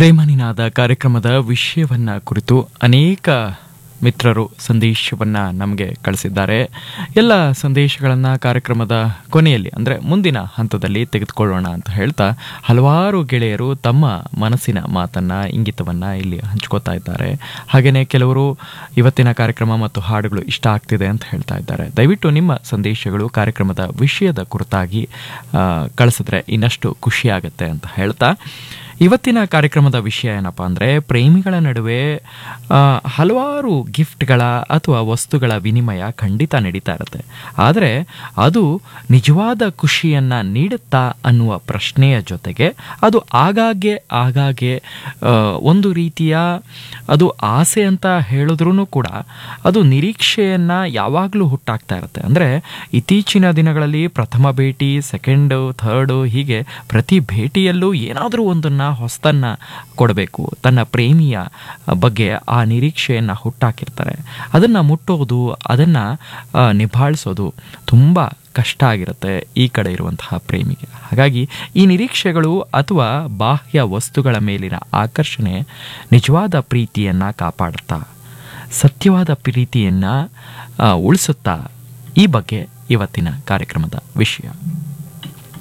ಪ್ರೇಮನಿನಾದ ಕಾರ್ಯಕ್ರಮದ ವಿಷಯವನ್ನ ಕುರಿತು ಅನೇಕ ಮಿತ್ರರು ಸಂದೇಶವನ್ನ ನಮಗೆ ಕಳಿಸಿದ್ದಾರೆ ಎಲ್ಲ ಸಂದೇಶಗಳನ್ನ ಕಾರ್ಯಕ್ರಮದ ಕೊನೆಯಲ್ಲಿ ಅಂದರೆ ಮುಂದಿನ ಹಂತದಲ್ಲಿ ತೆಗೆದುಕೊಳ್ಳೋಣ ಅಂತ ಹೇಳ್ತಾ ಹಲವಾರು ಗೆಳೆಯರು ತಮ್ಮ ಮನಸ್ಸಿನ ಮಾತನ್ನ ಇಂಗಿತವನ್ನ ಇಲ್ಲಿ ಹಂಚ್ಕೋತಾ ಇದ್ದಾರೆ ಹಾಗೆಯೇ ಕೆಲವರು ಇವತ್ತಿನ ಕಾರ್ಯಕ್ರಮ ಮತ್ತು ಹಾಡುಗಳು ಇಷ್ಟ ಆಗ್ತಿದೆ ಅಂತ ಹೇಳ್ತಾ ಇದ್ದಾರೆ ದಯವಿಟ್ಟು ನಿಮ್ಮ ಸಂದೇಶಗಳು ಕಾರ್ಯಕ್ರಮದ ವಿಷಯದ ಕುರಿತಾಗಿ ಆ, ಕಳಿಸಿದ್ರೆ ಇನ್ನಷ್ಟು ಖುಷಿಯಾಗತ್ತೆ ಅಂತ ಹೇಳ್ತಾ ಇವತ್ತಿನ ಕಾರ್ಯಕ್ರಮದ ವಿಷಯ ಏನಪ್ಪ ಅಂದರೆ ಪ್ರೇಮಿಗಳ ನಡುವೆ ಆ, ಹಲವಾರು ಗಿಫ್ಟ್ಗಳ ಅಥವಾ ವಸ್ತುಗಳ ವಿನಿಮಯ ಖಂಡಿತ ನಡೀತಾ ಇರುತ್ತೆ ಆದರೆ ಅದು ನಿಜವಾದ ಖುಷಿಯನ್ನು ನೀಡುತ್ತಾ ಅನ್ನುವ ಪ್ರಶ್ನೆಯ ಜೊತೆಗೆ ಅದು ಆಗಾಗ್ಗೆ ಆಗಾಗ್ಗೆ ಆ, ಒಂದು ರೀತಿಯ ಅದು ಆಸೆ ಅಂತ ಹೇಳಿದ್ರೂ ಕೂಡ ಅದು ನಿರೀಕ್ಷೆಯನ್ನು ಯಾವಾಗಲೂ ಹುಟ್ಟಾಗ್ತಾ ಇರುತ್ತೆ ಅಂದರೆ ಇತ್ತೀಚಿನ ದಿನಗಳಲ್ಲಿ ಪ್ರಥಮ ಭೇಟಿ ಸೆಕೆಂಡು ಥರ್ಡು ಹೀಗೆ ಪ್ರತಿ ಭೇಟಿಯಲ್ಲೂ ಏನಾದರೂ ಒಂದನ್ನು ಹೊಸತನ್ನು ಕೊಡಬೇಕು ತನ್ನ ಪ್ರೇಮಿಯ ಬಗ್ಗೆ ಆ ನಿರೀಕ್ಷೆಯನ್ನು ಹುಟ್ಟಾಕಿರ್ತಾರೆ ಅದನ್ನು ಮುಟ್ಟೋದು ಅದನ್ನು ನಿಭಾಯಿಸೋದು ತುಂಬ ಕಷ್ಟ ಆಗಿರುತ್ತೆ ಈ ಕಡೆ ಇರುವಂತಹ ಪ್ರೇಮಿಗೆ ಹಾಗಾಗಿ ಈ ನಿರೀಕ್ಷೆಗಳು ಅಥವಾ ಬಾಹ್ಯ ವಸ್ತುಗಳ ಮೇಲಿನ ಆಕರ್ಷಣೆ ನಿಜವಾದ ಪ್ರೀತಿಯನ್ನು ಕಾಪಾಡುತ್ತಾ ಸತ್ಯವಾದ ಪ್ರೀತಿಯನ್ನು ಉಳಿಸುತ್ತಾ ಈ ಬಗ್ಗೆ ಇವತ್ತಿನ ಕಾರ್ಯಕ್ರಮದ ವಿಷಯ